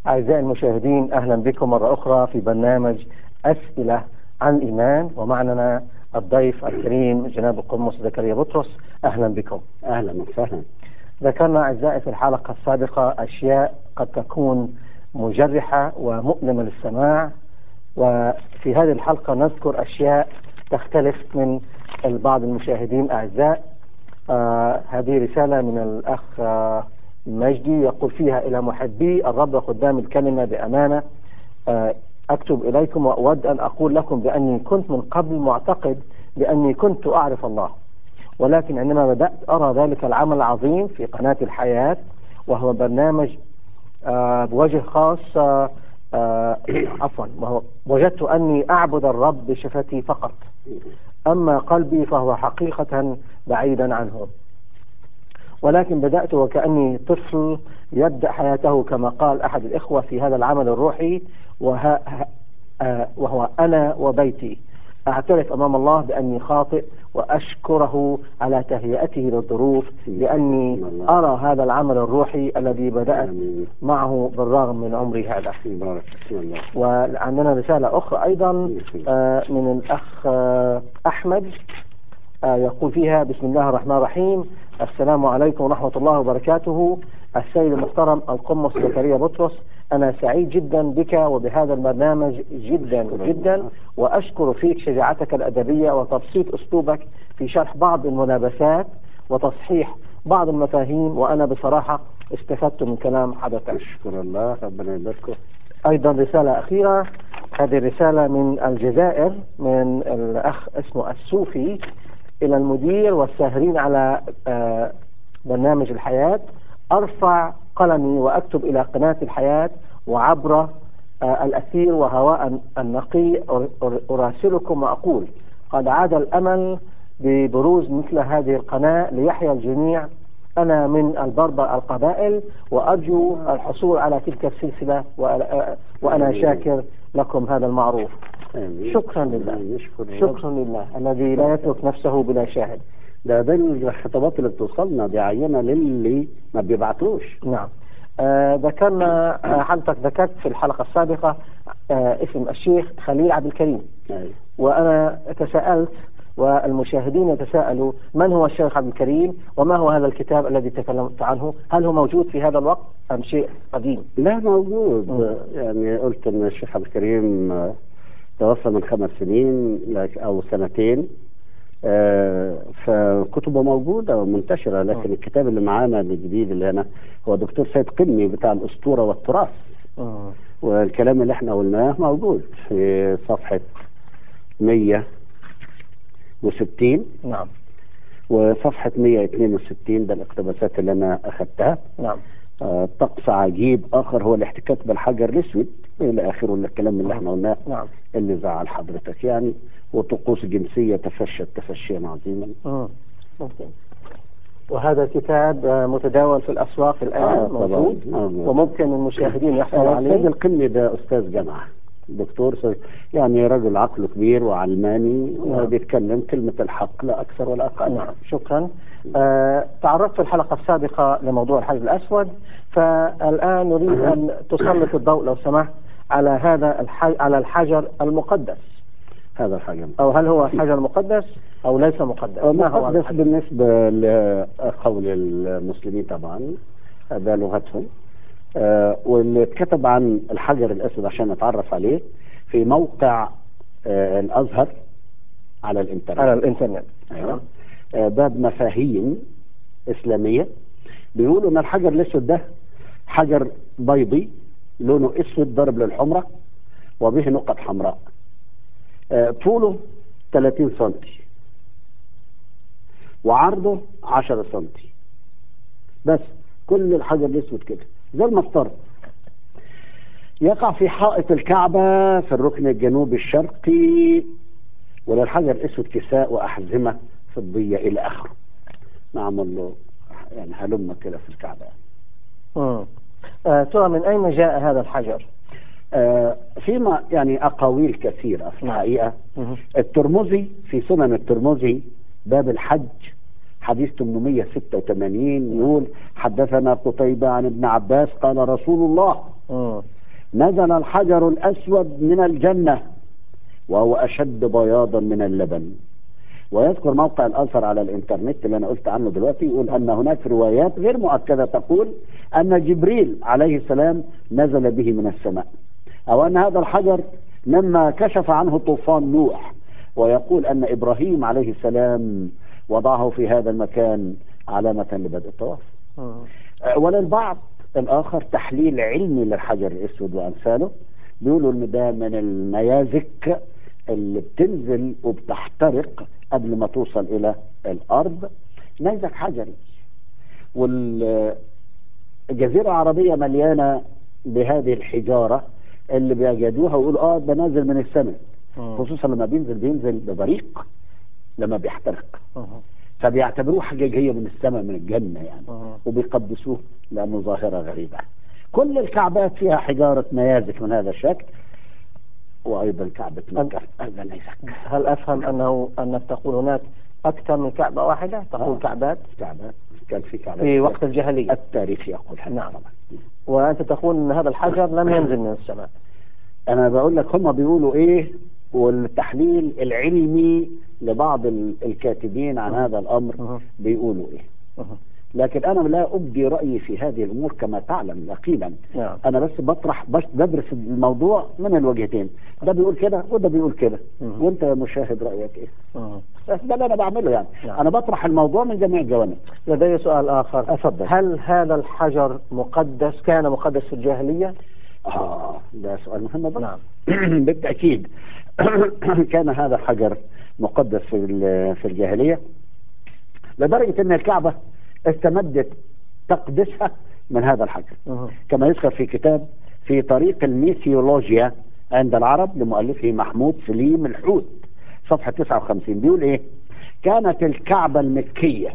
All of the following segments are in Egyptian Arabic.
أعزائي المشاهدين أهلا بكم مرة أخرى في برنامج أسئلة عن الإيمان ومعنا الضيف الكريم جناب القمص زكريا بطرس أهلا بكم اهلا وسهلا ذكرنا أعزائي في الحلقة السابقة أشياء قد تكون مجرحة ومؤلمة للسماع وفي هذه الحلقة نذكر أشياء تختلف من بعض المشاهدين الأعزاء آه هذه رسالة من الأخ آه مجدي يقول فيها إلى محبي الرب وخدام الكلمة بأمانة آه أكتب إليكم وأود أن أقول لكم بأني كنت من قبل معتقد بأني كنت أعرف الله ولكن عندما بدأت أرى ذلك العمل العظيم في قناة الحياة وهو برنامج آه بوجه خاص آه آه عفوا وهو وجدت أني أعبد الرب بشفتي فقط أما قلبي فهو حقيقة بعيدا عنه ولكن بدأت وكأني طفل يبدأ حياته كما قال أحد الإخوة في هذا العمل الروحي وه... آه وهو أنا وبيتي أعترف أمام الله بأني خاطئ وأشكره على تهيئته للظروف لأني أرى هذا العمل الروحي الذي بدأت معه بالرغم من عمري هذا بارك الله وعندنا رسالة أخرى أيضا آه من الأخ آه أحمد آه يقول فيها بسم الله الرحمن الرحيم السلام عليكم ورحمة الله وبركاته السيد المحترم القمص زكريا بطرس أنا سعيد جدا بك وبهذا البرنامج جدا جدا وأشكر فيك شجاعتك الأدبية وتبسيط أسلوبك في شرح بعض الملابسات وتصحيح بعض المفاهيم وأنا بصراحة استفدت من كلام حضرتك اشكر الله ربنا يباركه أيضا رسالة أخيرة هذه الرسالة من الجزائر من الأخ اسمه السوفي إلى المدير والساهرين على آه برنامج الحياة أرفع قلمي وأكتب إلى قناة الحياة وعبر آه الأثير وهواء النقي أراسلكم وأقول قد عاد الأمل ببروز مثل هذه القناة ليحيا الجميع أنا من البربر القبائل وأرجو الحصول على تلك السلسلة وأنا شاكر لكم هذا المعروف شكرا لله شكرا لله الذي لا يترك نفسه بلا شاهد ده ده الخطابات اللي بتوصلنا دي عينه للي ما بيبعتوش نعم آه ذكرنا آه حضرتك ذكرت في الحلقة السابقة آه اسم الشيخ خليل عبد الكريم أيوة. وأنا تساءلت والمشاهدين يتساءلوا من هو الشيخ عبد الكريم وما هو هذا الكتاب الذي تكلمت عنه هل هو موجود في هذا الوقت أم شيء قديم لا موجود م. يعني قلت ان الشيخ عبد الكريم توفى من خمس سنين او سنتين آه فكتبه موجودة ومنتشرة لكن م. الكتاب اللي معانا الجديد اللي هنا هو دكتور سيد قمي بتاع الأسطورة والتراث م. والكلام اللي احنا قلناه موجود في صفحة 160 نعم وصفحة 162 ده الاقتباسات اللي انا اخذتها نعم آه طقس عجيب اخر هو الاحتكاك بالحجر الاسود الى اخره الكلام اللي احنا قلناه نعم اللي زعل حضرتك يعني وطقوس جنسية تفشت تفشيا عظيما ممكن وهذا كتاب متداول في الأسواق الآن آه موجود طبعاً. آه. وممكن المشاهدين يحصلوا آه عليه سيد القمي ده أستاذ جامعة دكتور سيد يعني رجل عقله كبير وعلماني نعم. وبيتكلم كلمة الحق لا أكثر ولا أقل نعم شكرا آه تعرضت في الحلقة السابقة لموضوع الحجر الأسود فالآن نريد أن تسلط الضوء لو سمحت على هذا الحج على الحجر المقدس هذا الحجر أو هل هو حجر مقدس أو ليس مقدس ما هو مقدس الحجر؟ بالنسبة لقول المسلمين طبعا هذا لغتهم آه واللي اتكتب عن الحجر الأسود عشان نتعرف عليه في موقع آه الأزهر على الإنترنت على الإنترنت أيوة. آه باب مفاهيم إسلامية بيقولوا إن الحجر الأسود ده حجر بيضي لونه أسود ضرب للحمرة وبه نقط حمراء آه طوله 30 سنتي وعرضه 10 سنتي بس كل الحجر الأسود كده زي المسطرة يقع في حائط الكعبة في الركن الجنوبي الشرقي وللحجر الأسود كساء وأحزمة فضية إلى آخره نعمل له يعني هلمة كده في الكعبة مم. آه ترى من أين جاء هذا الحجر؟ آه فيما يعني أقاويل كثيرة في الحقيقة مم. الترمذي في سنن الترمذي باب الحج حديث 886 يقول حدثنا قتيبة عن ابن عباس قال رسول الله مم. نزل الحجر الأسود من الجنة وهو أشد بياضا من اللبن ويذكر موقع الأثر على الإنترنت اللي أنا قلت عنه دلوقتي يقول أن هناك روايات غير مؤكدة تقول أن جبريل عليه السلام نزل به من السماء أو أن هذا الحجر لما كشف عنه طوفان نوح ويقول أن إبراهيم عليه السلام وضعه في هذا المكان علامة لبدء الطواف مم. وللبعض الآخر تحليل علمي للحجر الأسود وأمثاله بيقولوا إن ده من النيازك اللي بتنزل وبتحترق قبل ما توصل إلى الأرض نيزك حجري والجزيرة العربية مليانة بهذه الحجارة اللي بيجدوها ويقولوا اه ده نازل من السماء مم. خصوصا لما بينزل بينزل ببريق لما بيحترق مم. فبيعتبروه حاجة جاية من السماء من الجنة يعني مم. وبيقدسوه لأنه ظاهرة غريبة كل الكعبات فيها حجارة نيازك من هذا الشكل وأيضا كعبة مكة أيضا نيزك هل أفهم أنه أنك تقول هناك أكثر من كعبة واحدة تقول آه. كعبات كعبات كان في كعبات في وقت الجاهلية التاريخ يقول هذا نعم. طبعا وأنت تقول أن هذا الحجر لم ينزل من السماء أنا بقول لك هم بيقولوا إيه والتحليل العلمي لبعض ال- الكاتبين عن مم. هذا الأمر مم. بيقولوا إيه مم. لكن أنا لا أبدي رأيي في هذه الأمور كما تعلم يقينا نعم انا بس بطرح بس بدرس الموضوع من الوجهتين ده بيقول كده وده بيقول كده مم. وانت يا مشاهد رايك ايه مم. بس ده اللي انا بعمله يعني نعم. انا بطرح الموضوع من جميع الجوانب لدي سؤال آخر اتفضل هل هذا الحجر مقدس كان مقدس في الجاهلية؟ اه ده سؤال مهم بقى نعم بالتاكيد كان هذا حجر مقدس في ال- في الجاهليه لدرجه ان الكعبه استمدت تقدسها من هذا الحجر مم. كما يذكر في كتاب في طريق الميثيولوجيا عند العرب لمؤلفه محمود سليم الحوت صفحة 59 بيقول ايه كانت الكعبة المكية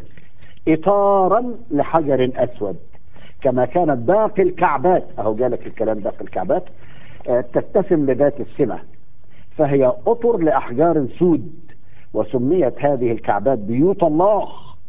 إطارا لحجر أسود كما كانت باقي الكعبات أهو جالك الكلام باقي الكعبات آه، تتسم لذات السمة فهي أطر لأحجار سود وسميت هذه الكعبات بيوت الله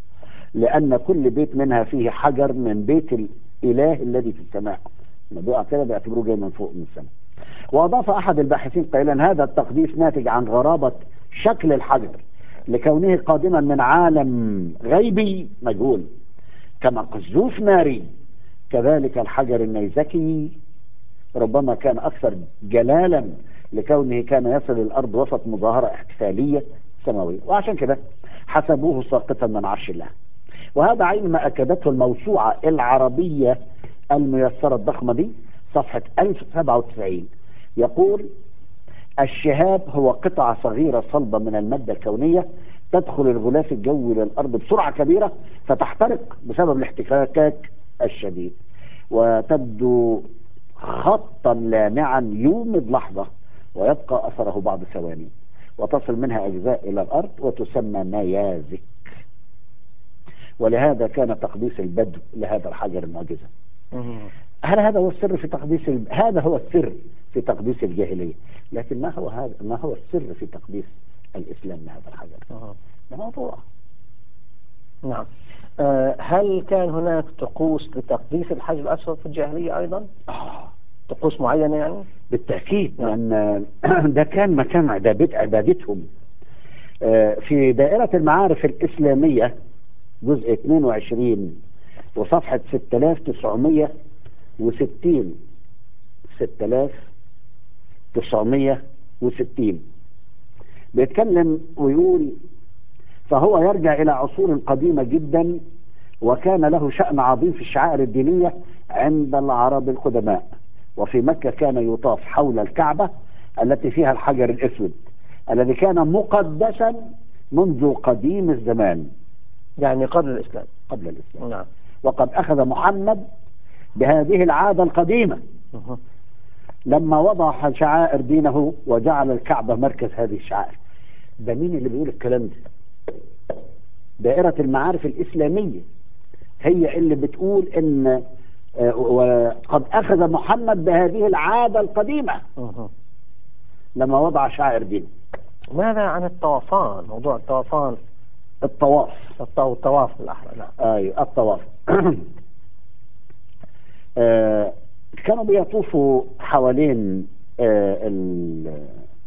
لأن كل بيت منها فيه حجر من بيت الإله الذي في السماء لما بيقع كده بيعتبروه جاي من فوق من السماء وأضاف أحد الباحثين قائلا هذا التقديس ناتج عن غرابة شكل الحجر لكونه قادما من عالم غيبي مجهول كما قذوف ناري كذلك الحجر النيزكي ربما كان أكثر جلالا لكونه كان يصل الأرض وسط مظاهرة احتفالية سماوية وعشان كده حسبوه ساقطا من عرش الله وهذا عين ما أكدته الموسوعة العربية الميسرة الضخمة دي صفحة 1097 يقول الشهاب هو قطعة صغيرة صلبة من المادة الكونية تدخل الغلاف الجوي للأرض بسرعة كبيرة فتحترق بسبب الاحتكاك الشديد وتبدو خطا لامعا يومض لحظة ويبقى أثره بعض ثواني وتصل منها أجزاء إلى الأرض وتسمى نيازك ولهذا كان تقديس البدو لهذا الحجر المعجزة مم. هل هذا هو السر في تقديس ال... هذا هو السر في تقديس الجاهلية لكن ما هو هذا ما هو السر في تقديس الإسلام لهذا الحجر مم. ده موضوع نعم آه، هل كان هناك طقوس لتقديس الحجر الأسود في الجاهلية أيضا؟ آه. طقوس معينة يعني؟ بالتأكيد نعم. لأن ده كان مكان عبادت عبادتهم آه، في دائرة المعارف الإسلامية جزء 22 وصفحة 6960 6960 بيتكلم ويقول فهو يرجع إلى عصور قديمة جدا وكان له شأن عظيم في الشعائر الدينية عند العرب القدماء وفي مكة كان يطاف حول الكعبة التي فيها الحجر الأسود الذي كان مقدسا منذ قديم الزمان يعني قبل الإسلام قبل الإسلام نعم وقد أخذ محمد بهذه العادة القديمة مم. لما وضع شعائر دينه وجعل الكعبة مركز هذه الشعائر ده مين اللي بيقول الكلام ده دائرة المعارف الإسلامية هي اللي بتقول إن آه، وقد أخذ محمد بهذه العادة القديمة مم. لما وضع شعائر دينه ماذا عن الطوافان موضوع الطوافان الطواف الط- الطواف بالأحرى نعم أي الطواف آه، كانوا بيطوفوا حوالين آه، ال-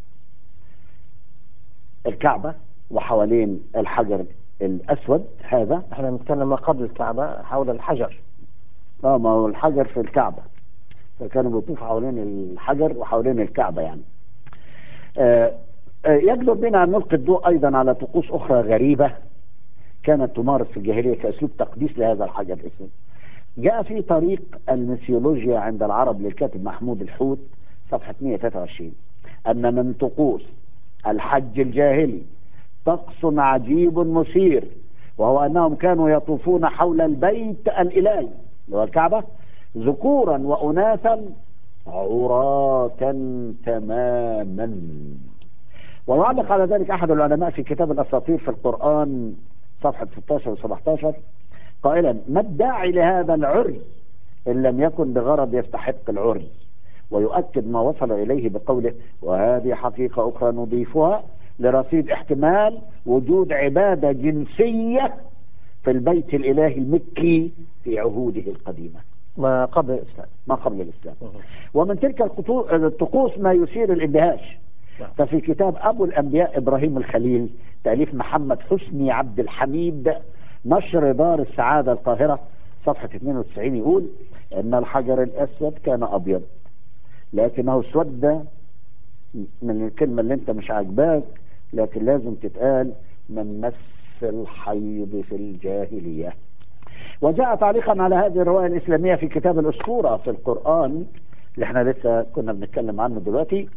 الكعبة وحوالين الحجر الأسود هذا احنا نتكلم ما قبل الكعبة حول الحجر اه ما هو الحجر في الكعبة فكانوا بيطوفوا حوالين الحجر وحوالين الكعبة يعني آه، آه، يجدر بنا أن نلقي الضوء أيضا على طقوس أخرى غريبة كانت تمارس في الجاهلية كأسلوب تقديس لهذا الحجر الأسود جاء في طريق الميثولوجيا عند العرب للكاتب محمود الحوت صفحة 123 أن من طقوس الحج الجاهلي طقس عجيب مثير وهو أنهم كانوا يطوفون حول البيت الإلهي اللي هو الكعبة ذكورا وأناثا عراة تماما ويعلق على ذلك أحد العلماء في كتاب الأساطير في القرآن صفحة 16 و 17 قائلا ما الداعي لهذا العري إن لم يكن بغرض يستحق العري ويؤكد ما وصل إليه بقوله وهذه حقيقة أخرى نضيفها لرصيد احتمال وجود عبادة جنسية في البيت الإلهي المكي في عهوده القديمة ما قبل الإسلام ما قبل الإسلام ومن تلك القطو- الطقوس ما يثير الاندهاش نعم. ففي كتاب أبو الأنبياء إبراهيم الخليل تأليف محمد حسني عبد الحميد نشر دار السعادة القاهرة صفحة 92 يقول إن الحجر الأسود كان أبيض لكنه اسود من الكلمة اللي أنت مش عاجباك لكن لازم تتقال من مس الحيض في الجاهلية وجاء تعليقا على هذه الرواية الإسلامية في كتاب الأسطورة في القرآن اللي احنا لسه كنا بنتكلم عنه دلوقتي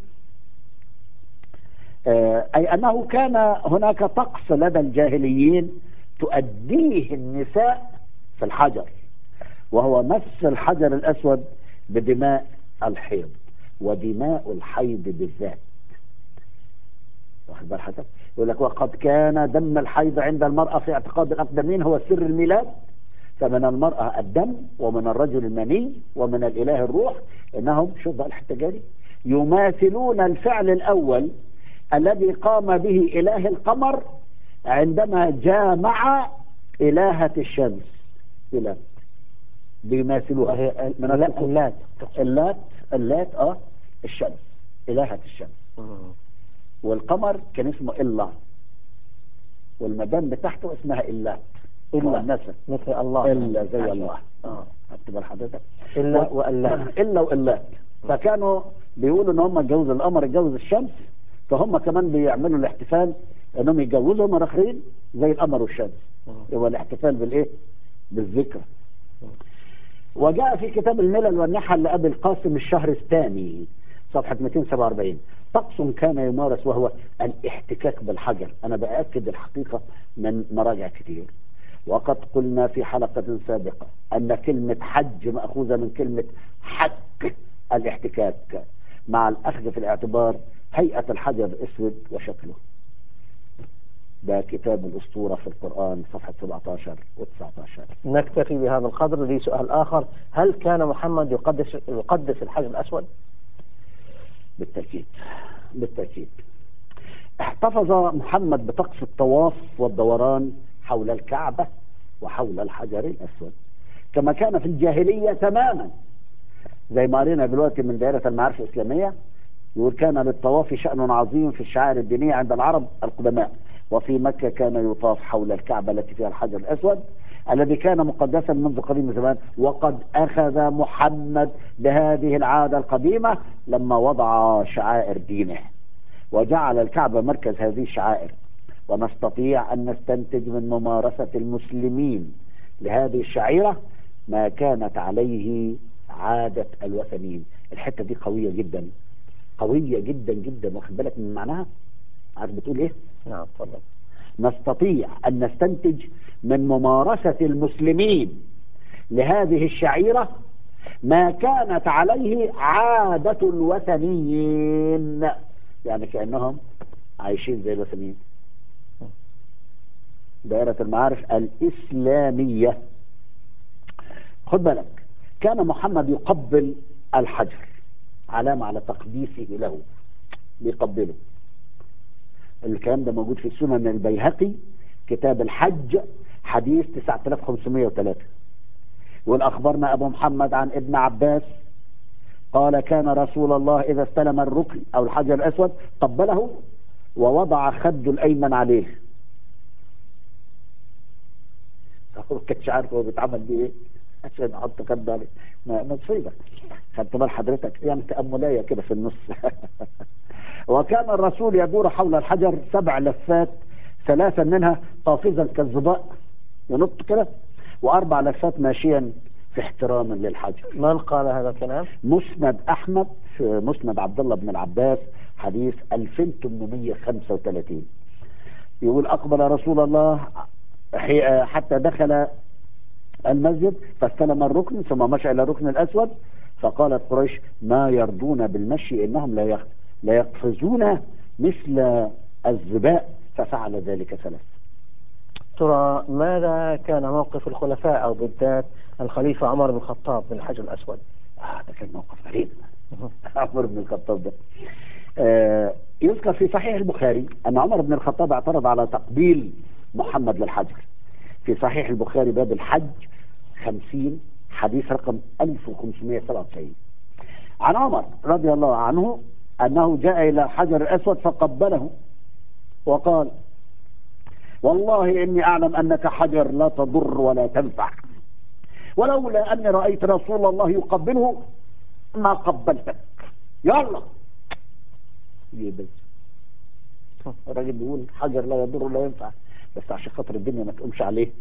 آه، أي أنه كان هناك طقس لدى الجاهليين تؤديه النساء في الحجر وهو مس الحجر الأسود بدماء الحيض ودماء الحيض بالذات واخد بال حضرتك يقول لك وقد كان دم الحيض عند المرأة في اعتقاد الأقدمين هو سر الميلاد فمن المرأة الدم ومن الرجل المني ومن الإله الروح إنهم شوف بقى الحتة جاري يماثلون الفعل الأول الذي قام به إله القمر عندما جامع إلهة الشمس إله بيماثلوها وهي من ال- الطقوس. اللات اللات اللات اه الشمس إلهة الشمس والقمر كان اسمه إلا والمدام بتاعته اسمها إلات إلا. مؤنثة مثل الله إلا زي الله آه. خدت بال حضرتك إلا و- وألات إلا وإلات فكانوا بيقولوا إن هم اتجوزوا القمر اتجوز الشمس فهم كمان بيعملوا الاحتفال إنهم يتجوزوا هم آخرين زي القمر والشمس هو الاحتفال بالإيه؟ بالذكرى وجاء في كتاب الملل والنحل لأبي القاسم الشهر الثاني صفحة 247 طقس كان يمارس وهو الاحتكاك بالحجر أنا بأكد الحقيقة من مراجع كتير وقد قلنا في حلقة سابقة أن كلمة حج مأخوذة من كلمة حك الاحتكاك مع الأخذ في الاعتبار هيئة الحجر الأسود وشكله ده كتاب الأسطورة في القرآن صفحة 17 و 19 نكتفي بهذا القدر لي سؤال آخر هل كان محمد يقدس يقدس الحجر الأسود؟ بالتأكيد بالتأكيد احتفظ محمد بطقس الطواف والدوران حول الكعبة وحول الحجر الأسود كما كان في الجاهلية تماما زي ما قرينا دلوقتي من دائرة المعارف الإسلامية يقول كان للطواف شأن عظيم في الشعائر الدينية عند العرب القدماء وفي مكة كان يطاف حول الكعبة التي فيها الحجر الأسود الذي كان مقدسا منذ قديم الزمان وقد أخذ محمد بهذه العادة القديمة لما وضع شعائر دينه وجعل الكعبة مركز هذه الشعائر ونستطيع أن نستنتج من ممارسة المسلمين لهذه الشعيرة ما كانت عليه عادة الوثنيين الحتة دي قوية جدا قوية جدا جدا واخد بالك من معناها عارف بتقول ايه نعم تفضل نستطيع أن نستنتج من ممارسة المسلمين لهذه الشعيرة ما كانت عليه عادة الوثنيين يعني كأنهم عايشين زي الوثنيين دائرة المعارف الإسلامية خد بالك كان محمد يقبل الحجر علامة على تقديسه له بيقبله الكلام ده موجود في سنن البيهقي كتاب الحج حديث 9503 والأخبرنا أبو محمد عن ابن عباس قال كان رسول الله إذا استلم الركن أو الحجر الأسود قبله ووضع خده الأيمن عليه هو كانش عارف هو بيتعمل بيه ايه عشان احط خده عليه ما ما تصيبك خدت بال حضرتك يعني تأملية كده في النص وكان الرسول يدور حول الحجر سبع لفات ثلاثا منها قافزا كالظباء ينط كده واربع لفات ماشيا في احتراما للحجر من قال هذا الكلام؟ مسند احمد في مسند عبد الله بن العباس حديث 2835 يقول اقبل رسول الله حي- حتى دخل المسجد فاستلم الركن ثم مشى الى الركن الاسود فقالت قريش ما يرضون بالمشي انهم لا يخ- لا يقفزون مثل الزباء ففعل ذلك ثلاث ترى ماذا كان موقف الخلفاء أو بالذات الخليفة عمر بن الخطاب من الحجر الأسود؟ آه ده كان موقف غريب عمر بن الخطاب ده آه يذكر في صحيح البخاري أن عمر بن الخطاب اعترض على تقبيل محمد للحجر في صحيح البخاري باب الحج 50 حديث رقم 1597 عن عمر رضي الله عنه أنه جاء إلى الحجر الأسود فقبله وقال والله إني أعلم أنك حجر لا تضر ولا تنفع ولولا أني رأيت رسول الله يقبله ما قبلتك يلا يبس الراجل بيقول حجر لا يضر ولا ينفع بس عشان خاطر الدنيا ما تقومش عليه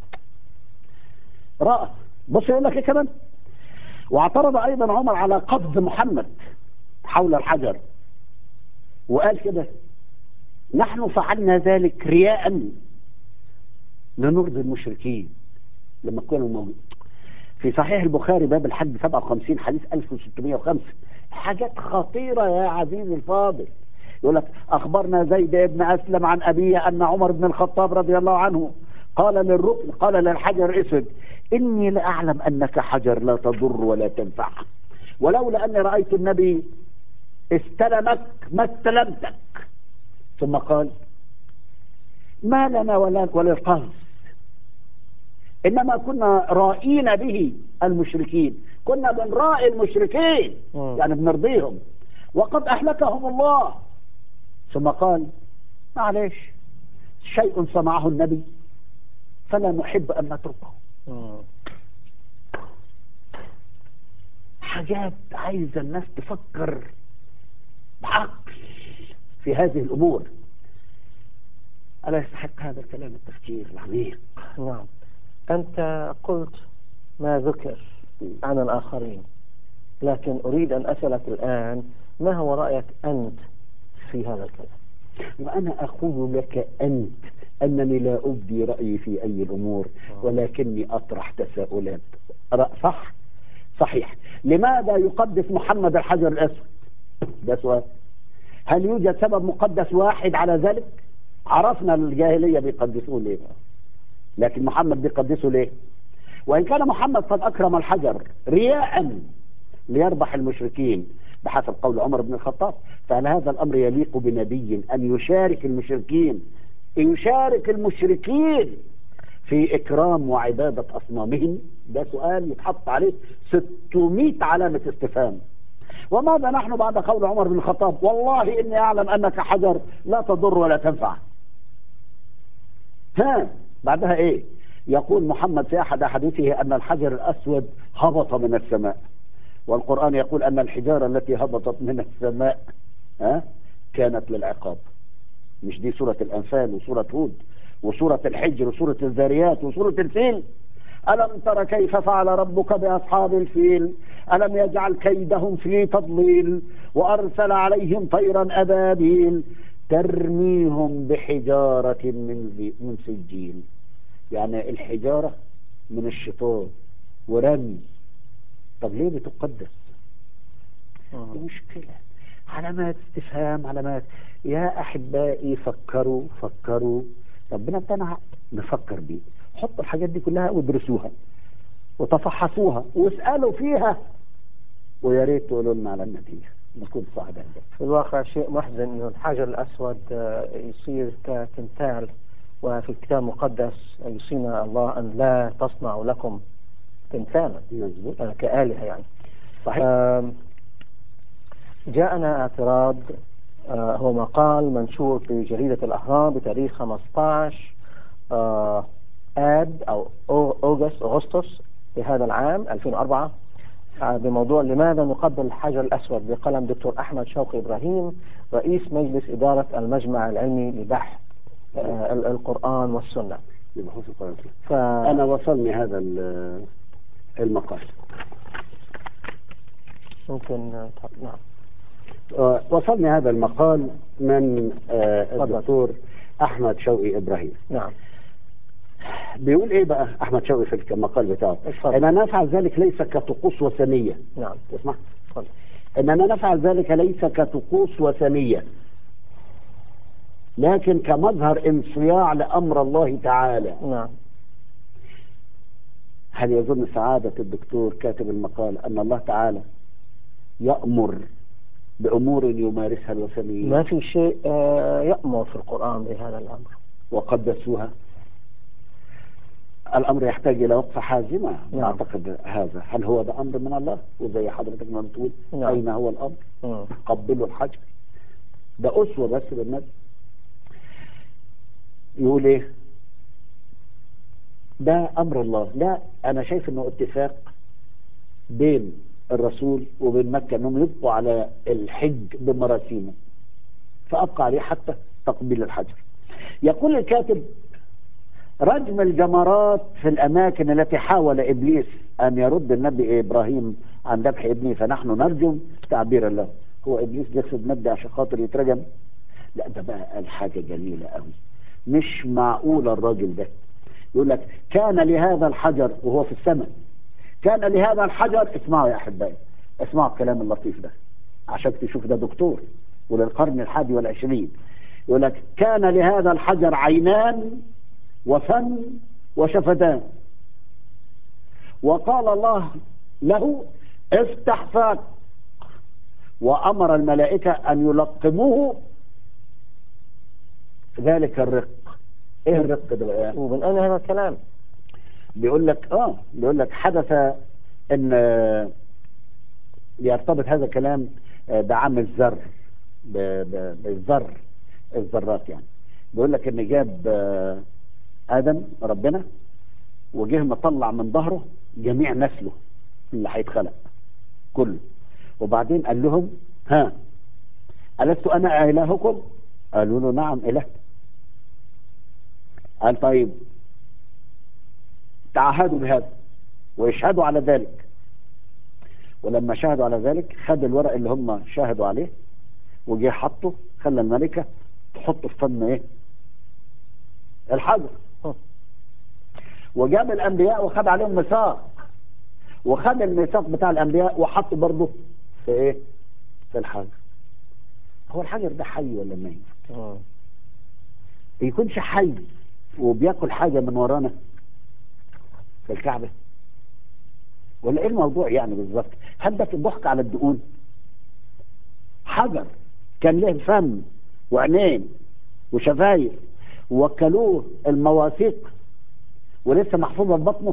رأى بص يقول لك ايه كمان واعترض ايضا عمر على قبض محمد حول الحجر وقال كده نحن فعلنا ذلك رياء لنرضي المشركين لما كانوا موجودين في صحيح البخاري باب الحج 57 حديث 1605 حاجات خطيرة يا عزيزي الفاضل يقول لك أخبرنا زيد بن أسلم عن أبيه أن عمر بن الخطاب رضي الله عنه قال للركن قال للحجر الأسود إني لأعلم أنك حجر لا تضر ولا تنفع ولولا أني رأيت النبي استلمك ما استلمتك ثم قال ما لنا ولا وللقصد إنما كنا رائين به المشركين كنا بنرائي المشركين مم. يعني بنرضيهم وقد أهلكهم الله ثم قال معلش شيء صنعه النبي فلا نحب أن نتركه مم. حاجات عايزة الناس تفكر بعقل في هذه الأمور ألا يستحق هذا الكلام التفكير العميق نعم أنت قلت ما ذكر عن الآخرين لكن أريد أن أسألك الآن ما هو رأيك أنت في هذا الكلام وأنا أقول لك أنت أنني لا أبدي رأيي في أي الأمور ولكني أطرح تساؤلات رأ- صح صحيح لماذا يقدس محمد الحجر الأسود ده سؤال هل يوجد سبب مقدس واحد على ذلك عرفنا الجاهلية بيقدسوه ليه لكن محمد بيقدسه ليه وإن كان محمد قد أكرم الحجر رياء ليربح المشركين بحسب قول عمر بن الخطاب فهل هذا الأمر يليق بنبي أن يشارك المشركين يشارك المشركين في إكرام وعبادة أصنامهم ده سؤال يتحط عليه 600 علامة استفهام وماذا نحن بعد قول عمر بن الخطاب والله إني أعلم أنك حجر لا تضر ولا تنفع ها بعدها إيه يقول محمد في أحد أحاديثه أن الحجر الأسود هبط من السماء والقرآن يقول أن الحجارة التي هبطت من السماء ها كانت للعقاب مش دي سورة الأنفال وسورة هود وسورة الحجر وسورة الذاريات وسورة الفيل ألم تر كيف فعل ربك بأصحاب الفيل ألم يجعل كيدهم في تضليل وأرسل عليهم طيرا أبابيل ترميهم بحجارة من زي- من سجيل يعني الحجارة من الشيطان ورمي طب ليه بتقدس دي مشكلة علامات استفهام علامات يا أحبائي فكروا فكروا ربنا ادانا عقل نفكر بيه حطوا الحاجات دي كلها وادرسوها وتفحصوها واسألوا فيها ويا ريت تقولوا لنا على النتيجة نكون سعداء في الواقع شيء محزن أن الحجر الأسود آه، يصير كتمثال وفي الكتاب المقدس يوصينا الله أن لا تصنعوا لكم تمثالا مظبوط آه، كآلهة يعني صحيح آم، جاءنا اعتراض آه، هو مقال منشور في جريدة الأهرام بتاريخ 15 آه، آب أو أو- أوغست أغسطس في هذا العام 2004 آه، بموضوع لماذا نقبل الحجر الأسود بقلم دكتور أحمد شوقي إبراهيم رئيس مجلس إدارة المجمع العلمي لبحث آه، ال- القرآن والسنة بحوث القرآن ف... أنا وصلني هذا ال- المقال ممكن آه، تح- نعم آه، وصلني هذا المقال من آه، تفضل. الدكتور أحمد شوقي إبراهيم نعم بيقول إيه بقى أحمد شوقي في المقال بتاعه اتفضل. أننا نفعل ذلك ليس كطقوس وثنية نعم اسمع تفضل أننا نفعل ذلك ليس كطقوس وثنية لكن كمظهر انصياع لأمر الله تعالى نعم هل يظن سعادة الدكتور كاتب المقال أن الله تعالى يأمر بأمور يمارسها الوثنيين ما في شيء آه، يأمر في القرآن بهذا الأمر وقدسوها الأمر يحتاج إلى وقفة حازمة نعم. أعتقد هذا هل هو ده أمر من الله وزي حضرتك ما بتقول نعم. أين هو الأمر مم. قبلوا الحجر ده أسوة بس بالنبي يقول إيه ده أمر الله لا أنا شايف إنه اتفاق بين الرسول وبين مكة إنهم يبقوا على الحج بمراسيمه فأبقى عليه حتى تقبيل الحجر يقول الكاتب رجم الجمرات في الأماكن التي حاول إبليس أن يرد النبي إبراهيم عن ذبح ابنه فنحن نرجم تعبيرا له هو إبليس بيقصد نبي عشان خاطر يترجم لا ده بقى قال حاجة جميلة قوي مش معقول الراجل ده يقول لك كان لهذا الحجر وهو في السماء كان لهذا الحجر اسمعوا يا أحبائي اسمعوا الكلام اللطيف ده عشان تشوف ده دكتور وللقرن الحادي والعشرين يقول لك كان لهذا الحجر عينان وفم وشفتان وقال الله له افتح فاك وأمر الملائكة أن يلقموه ذلك الرق ايه الرق ده بقى ومن أين هذا الكلام؟ بيقول لك اه بيقول لك حدث ان آه، يرتبط هذا الكلام آه، بعام الذر ب- ب- بالذر الذرات يعني بيقول لك ان جاب آه، ادم ربنا وجه مطلع من ظهره جميع نسله اللي هيتخلق كله وبعدين قال لهم ها ألست أنا إلهكم؟ قالوا له نعم إله قال طيب تعهدوا بهذا ويشهدوا على ذلك ولما شهدوا على ذلك خد الورق اللي هم شاهدوا عليه وجه حطه خلى الملكة تحطه في فم ايه الحجر وجاب الانبياء وخد عليهم ميثاق وخد الميثاق بتاع الانبياء وحطه برضه في ايه في الحجر هو الحجر ده حي ولا ميت مم. يكونش حي وبياكل حاجة من ورانا في الكعبة ولا ايه الموضوع يعني بالظبط هل ده ضحك على الدقون حجر كان له فم وعينين وشفايف ووكلوه المواثيق ولسه محفوظة في بطنه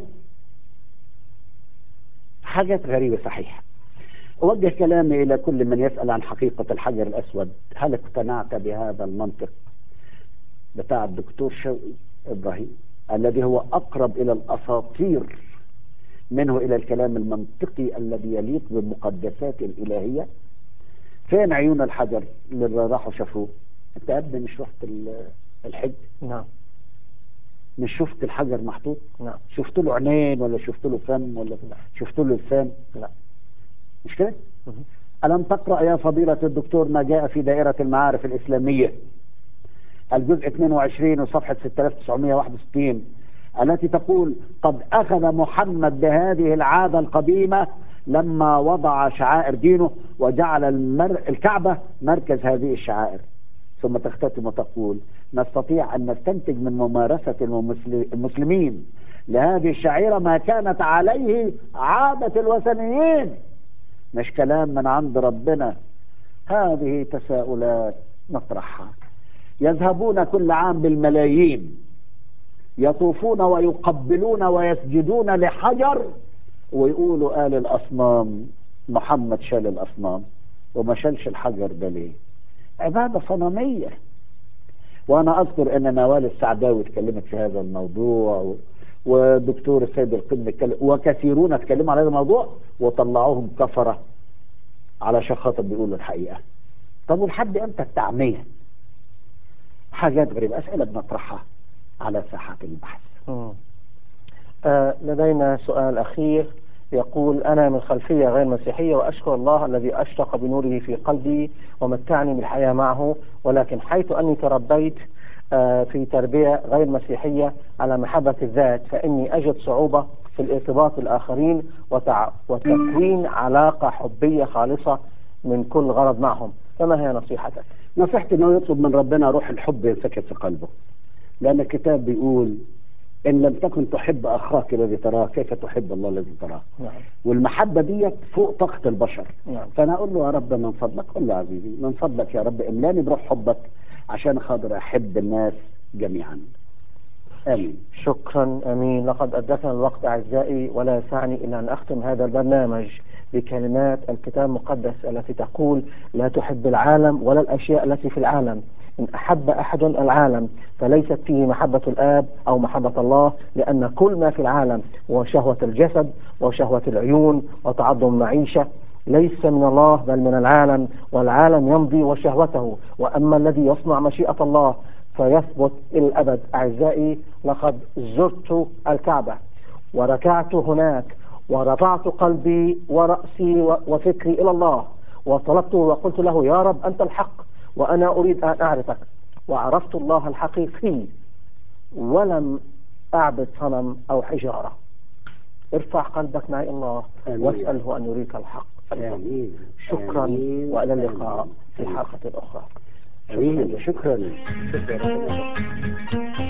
حاجات غريبة صحيح أوجه كلامي إلى كل من يسأل عن حقيقة الحجر الأسود هل اقتنعت بهذا المنطق بتاع الدكتور شوقي إبراهيم الذي هو أقرب إلى الأساطير منه إلى الكلام المنطقي الذي يليق بالمقدسات الإلهية فين عيون الحجر اللي راحوا شافوه انت قد مش رحت ال- الحج نعم مش شفت الحجر محطوط نعم شفت له عينين ولا شفت له فم ولا شفت له لسان لا مش كده مم. ألم تقرأ يا فضيلة الدكتور ما جاء في دائرة المعارف الإسلامية الجزء 22 وصفحة 6961 التي تقول قد أخذ محمد بهذه العادة القديمة لما وضع شعائر دينه وجعل المر... الكعبة مركز هذه الشعائر ثم تختتم وتقول نستطيع أن نستنتج من ممارسة المسل- المسلمين لهذه الشعيرة ما كانت عليه عادة الوثنيين مش كلام من عند ربنا هذه تساؤلات نطرحها يذهبون كل عام بالملايين يطوفون ويقبلون ويسجدون لحجر ويقولوا آل الأصنام محمد شال الأصنام وما شالش الحجر ده ليه عبادة صنمية وأنا أذكر أن نوال السعداوي اتكلمت في هذا الموضوع و... ودكتور السيد القدم اتكلم وكثيرون اتكلموا على هذا الموضوع وطلعوهم كفرة علشان خاطر بيقولوا الحقيقة طب ولحد امتى التعمية حاجات غريبة أسئلة بنطرحها على ساحات البحث مم. آه لدينا سؤال أخير يقول أنا من خلفية غير مسيحية وأشكر الله الذي أشرق بنوره في قلبي ومتعني بالحياة معه ولكن حيث أني تربيت آه في تربية غير مسيحية على محبة الذات فإني أجد صعوبة في الارتباط بالآخرين وتع... وتكوين علاقة حبية خالصة من كل غرض معهم فما هي نصيحتك؟ نصيحتي انه يطلب من ربنا روح الحب ينسكب في قلبه لان الكتاب بيقول ان لم تكن تحب اخاك الذي تراه كيف تحب الله الذي تراه نعم والمحبه ديت فوق طاقه البشر نعم فانا اقول له يا رب من فضلك قل له يا عزيزي من فضلك يا رب املاني بروح حبك عشان خاطر احب الناس جميعا امين شكرا امين لقد ادركنا الوقت اعزائي ولا يسعني الا ان اختم هذا البرنامج بكلمات الكتاب المقدس التي تقول لا تحب العالم ولا الاشياء التي في العالم ان احب احد العالم فليست فيه محبه الاب او محبه الله لان كل ما في العالم هو شهوه الجسد وشهوه العيون وتعظم المعيشه ليس من الله بل من العالم والعالم يمضي وشهوته واما الذي يصنع مشيئه الله فيثبت إلى الأبد أعزائي لقد زرت الكعبة وركعت هناك ورفعت قلبي ورأسي و- وفكري إلى الله وطلبته وقلت له يا رب أنت الحق وأنا أريد أن أعرفك وعرفت الله الحقيقي ولم أعبد صنم أو حجارة ارفع قلبك معي الله آمين. واسأله أن يريك الحق امين شكرا آمين. وإلى اللقاء في آمين. حلقة أخرى امين شكرا شكرا